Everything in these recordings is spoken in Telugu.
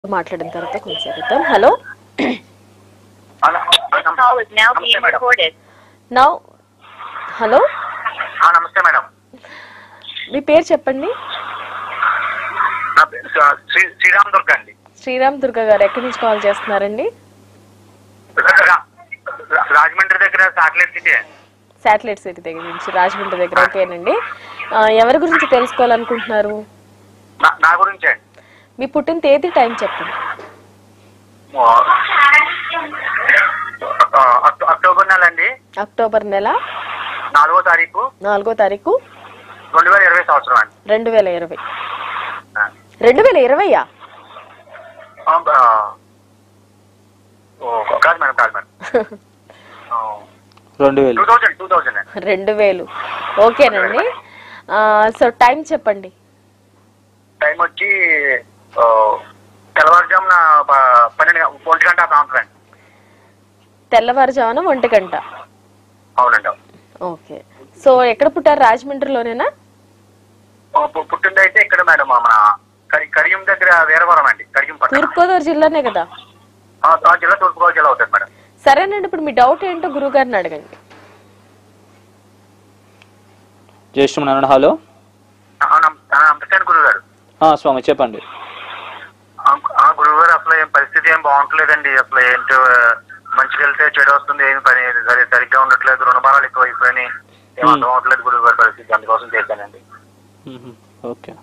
మాట్లాడిన తర్వాత కొనసాగిద్దాం hello This call is now నమస్తే being madam recorded. Now hello ఆ, నమస్తే మేడం మీ పేరు చెప్పండి నా పేరు శ్రీ- శ్రీ శ్రీరామ్ దుర్గ అండి శ్రీరామ్ దుర్గ గారు ఎక్కడి నుంచి కాల్ చేస్తున్నారండి రా- రా- రాజమండ్రి దగ్గర సాటిలైట్ సిటీ శాటిలైట్ సిటీ దగ్గర నుంచి రాజమండ్రి దగ్గర ఓకేనండి ఆ, ఎవరి గురించి తెలుసుకోవాలనుకుంటున్నారు నా- నా గురించే మీ పుట్టిన తేదీ టైం చెప్పండి ఓ, ఆ, అక్టో- అక్టోబర్ నెల అండి అక్టోబర్ నెల నాలుగో తారీఖు నాలుగో తారీఖు రెండు వేల ఇరవై సంవత్సరం అండి రెండు వేల ఇరవై ఆ, రెండు వేల ఇరవైయా ఆ, ఆ, ఓ, కాదు మేడం కాదు మేడం రెండు వేలు టూ థౌజండ్ టూ థౌజండ్ అండి రెండు వేలు ఓకేనండి ఆ, సో టైం చెప్పండి టైం వచ్చి ఆ, తెల్లవారుజామున ప- పన్నెండు గం- ఒంటి గంట ఆ సాయంత్రం అండి తెల్లవారుజామున ఒంటి గంట అవునండి అవును. ఓకే సో ఎక్కడ పుట్టారు రాజమండ్రిలోనేనా ఆ, పు- పుట్టింది అయితే ఇక్కడ మేడం మన కరి కరియం దగ్గర వీరవరం అండి కరియం పక్కన తూర్పుగోదావరి జిల్లానే కదా ఆ, ఆ జిల్లా తూర్పుగోదావరి జిల్లా అవుతుంది మేడం సరేనండి ఇప్పుడు మీ డౌట్ ఏంటో గురువు గారిని అడగండి జ్యేష్ఠమన్నాను హలో ఆ, నమ- ఆ, నమస్కారం గురువు గారు ఆ, స్వామి చెప్పండి ఆ గురువు గారు అసలు ఏం పరిస్థితి ఏం బాగుంటలేదండి అసలు ఏంటో మంచిగా వెళ్తే చెడు వస్తుంది ఏమి పని సరి సరిగ్గా ఉండట్లేదు రుణభారాలు ఎక్కువ అయిపోయినాయి ఏం అర్థం అవట్లేదు గురువు గారి పరిస్థితి అందుకోసం చేశానండి మ్మ్. ఓకే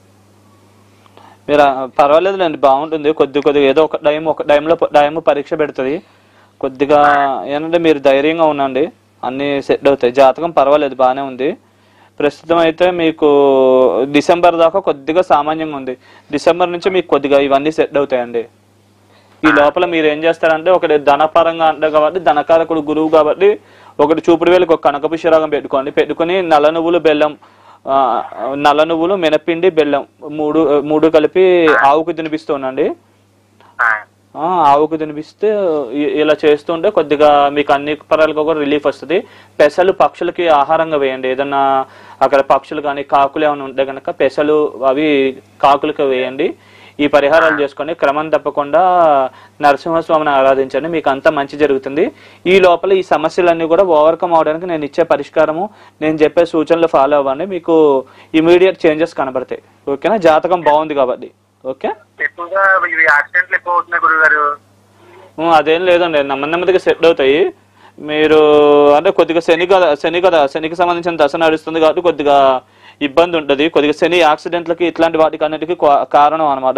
మీరు ఆ, పర్వాలేదులేండి బాగుంటుంది కొద్ది కొద్దిగా ఏదో ఒక టైం ఒక టైంలో టైం పరీక్ష పెడుతుంది కొద్దిగా ఏంటంటే మీరు ధైర్యంగా ఉండండి అన్నీ సెట్ అవుతాయి జాతకం పర్వాలేదు బాగానే ఉంది ప్రస్తుతం అయితే మీకు డిసెంబర్ దాకా కొద్దిగా సామాన్యంగా ఉంది డిసెంబర్ నుంచి మీకు కొద్దిగా ఇవన్నీ సెట్ అవుతాయండి ఈ లోపల మీరు ఏం చేస్తారంటే ఒకటి ధనపరంగా అంటారు కాబట్టి ధనకారకుడు గురువు కాబట్టి ఒకటి చూపుడు వేలకు ఒక కనకపుష్యరాగం పెట్టుకోండి పెట్టుకుని నల్ల నువ్వులు బెల్లం ఆ, నల్ల నువ్వులు మినపిండి బెల్లం మూడు మూడు కలిపి ఆవుకు తినిపిస్తూ ఉండండి ఆ, ఆ, ఆవుకు తినిపిస్తే ఇ- ఇలా చేస్తుంటే కొద్దిగా మీకు అన్ని పరాలుగా కూడా రిలీఫ్ వస్తుంది పెసలు పక్షులకి ఆహారంగా వేయండి ఏదన్నా అక్కడ పక్షులు కానీ కాకులు ఏమైనా ఉంటే కనుక పెసలు అవి కాకులకి వేయండి ఈ పరిహారాలు చేసుకొని క్రమం తప్పకుండా నరసింహస్వామిని ఆరాధించండి మీకు అంతా మంచి జరుగుతుంది ఈ లోపల ఈ సమస్యలన్నీ కూడా ఓవర్కమ్ అవడానికి నేను ఇచ్చే పరిష్కారము నేను చెప్పే సూచనలు ఫాలో అవ్వండి మీకు ఇమీడియట్ చేంజెస్ కనబడతాయి ఓకేనా జాతకం బాగుంది కాబట్టి ఓకే ఎక్కువగా ఇవి యాక్సిడెంట్లు ఎక్కువ అవుతున్నాయి గురువు గారు ఉం, అదేం లేదండి నెమ్మది నెమ్మదిగా సెట్ అవుతాయి మీరు అంటే కొద్దిగా శని కదా శని కదా శనికి సంబంధించిన దశ నడుస్తుంది కాబట్టి కొద్దిగా ఇబ్బంది ఉంటుంది కొద్దిగా శని యాక్సిడెంట్లకి ఇట్లాంటి వాటికి అన్నిటికీ కా- కారణం అనమాట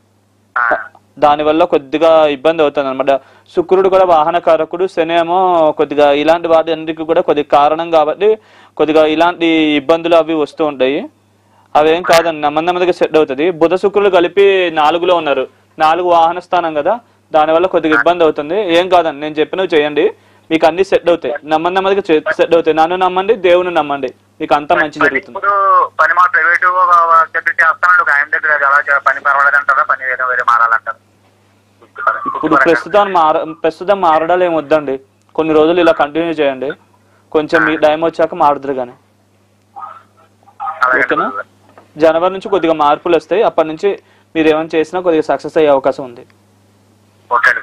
దానివల్ల కొద్దిగా ఇబ్బంది అవుతుంది అనమాట శుక్రుడు కూడా వాహనకారకుడు శని ఏమో కొద్దిగా ఇలాంటి వాటి అన్నిటికీ కూడా కొద్దిగా కారణం కాబట్టి కొద్దిగా ఇలాంటి ఇబ్బందులు అవి వస్తూ ఉంటాయి అవేం కాదండి నెమ్మది నెమ్మదిగా సెట్ అవుతుంది బుధ శుక్రులు కలిపి నాలుగులో ఉన్నారు నాలుగు వాహన స్థానం కదా దానివల్ల కొద్దిగా ఇబ్బంది అవుతుంది ఏం కాదండి నేను చెప్పినవి చేయండి మీకు అన్ని సెట్ అవుతాయి నెమ్మది నెమ్మదిగా సెట్ అవుతాయి నన్ను నమ్మండి దేవుని నమ్మండి మీకు అంతా మంచి జరుగుతుంది ఇప్పుడు పని మా ప్రైవేట్ దగ్గర చేస్తానండి ఒక ఆయన దగ్గర అది అలా చే- పని పర్వాలేదు అంటారా పని వేరే వేరే మారాలంటారు ఇప్పుడు ప్రస్తుతం మార ప్రస్తుతం మారడాలు ఏమి వద్దండి కొన్ని రోజులు ఇలా కంటిన్యూ చేయండి కొంచెం మీ టైం వచ్చాక మారుదురు కానీ అలాగే ఓకేనా గురువు గారు. జనవరి నుంచి కొద్దిగా మార్పులు వస్తాయి అప్పటి నుంచి మీరు ఏమైనా చేసినా కొద్దిగా సక్సెస్ అయ్యే అవకాశం ఉంది ఓకే అండి